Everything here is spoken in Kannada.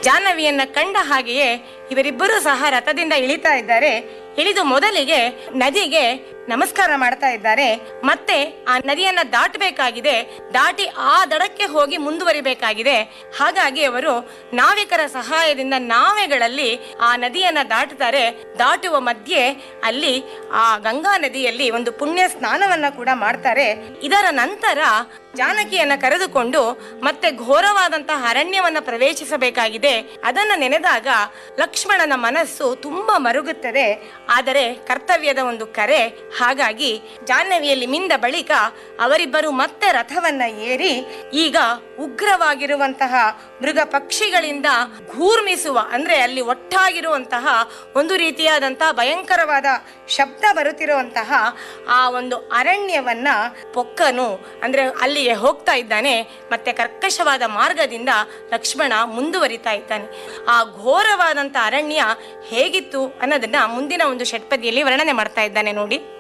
ಜಾಹ್ನವಿಯನ್ನ ಕಂಡ ಹಾಗೆಯೇ ಇವರಿಬ್ಬರೂ ಸಹ ರಥದಿಂದ ಇಳಿತಾ ಇದ್ದಾರೆ ಇಳಿದು ಮೊದಲಿಗೆ ನದಿಗೆ ನಮಸ್ಕಾರ ಮಾಡ್ತಾ ಇದ್ದಾರೆ ಮತ್ತೆ ಆ ನದಿಯನ್ನ ದಾಟಬೇಕಾಗಿದೆ ದಾಟಿ ಆ ದಡಕ್ಕೆ ಹೋಗಿ ಮುಂದುವರಿಬೇಕಾಗಿದೆ ಹಾಗಾಗಿ ಅವರು ನಾವಿಕರ ಸಹಾಯದಿಂದ ನಾವೆಗಳಲ್ಲಿ ಆ ನದಿಯನ್ನ ದಾಟುತ್ತಾರೆ ದಾಟುವ ಮಧ್ಯೆ ಅಲ್ಲಿ ಆ ಗಂಗಾ ನದಿಯಲ್ಲಿ ಒಂದು ಪುಣ್ಯ ಸ್ನಾನವನ್ನ ಕೂಡ ಮಾಡ್ತಾರೆ ಇದರ ನಂತರ ಜಾನಕಿಯನ್ನ ಕರೆದುಕೊಂಡು ಮತ್ತೆ ಘೋರವಾದಂತಹ ಅರಣ್ಯವನ್ನ ಪ್ರವೇಶಿಸಬೇಕಾಗಿದೆ ಅದನ್ನ ನೆನೆದಾಗ ಲಕ್ಷ್ಮಣನ ಮನಸ್ಸು ತುಂಬಾ ಮರುಗುತ್ತದೆ ಆದರೆ ಕರ್ತವ್ಯದ ಒಂದು ಕರೆ ಹಾಗಾಗಿ ಜಾಹ್ನವಿಯಲ್ಲಿ ಮಿಂದ ಬಳಿಕ ಅವರಿಬ್ಬರು ಮತ್ತೆ ರಥವನ್ನ ಏರಿ ಈಗ ಉಗ್ರವಾಗಿರುವಂತಹ ಮೃಗ ಪಕ್ಷಿಗಳಿಂದ ಘೂರ್ಮಿಸುವ ಅಂದ್ರೆ ಅಲ್ಲಿ ಒಟ್ಟಾಗಿರುವಂತಹ ಒಂದು ರೀತಿಯಾದಂತಹ ಭಯಂಕರವಾದ ಶಬ್ದ ಬರುತ್ತಿರುವಂತಹ ಆ ಒಂದು ಅರಣ್ಯವನ್ನ ಪೊಕ್ಕನು ಅಂದ್ರೆ ಅಲ್ಲಿಗೆ ಹೋಗ್ತಾ ಇದ್ದಾನೆ ಮತ್ತೆ ಕರ್ಕಶವಾದ ಮಾರ್ಗದಿಂದ ಲಕ್ಷ್ಮಣ ಮುಂದುವರಿತಾ ಇದ್ದಾನೆ ಆ ಘೋರವಾದಂತ ಅರಣ್ಯ ಹೇಗಿತ್ತು ಅನ್ನೋದನ್ನ ಮುಂದಿನ ಒಂದು ಷಟ್ಪದಿಯಲ್ಲಿ ವರ್ಣನೆ ಮಾಡ್ತಾ ಇದ್ದಾನೆ ನೋಡಿ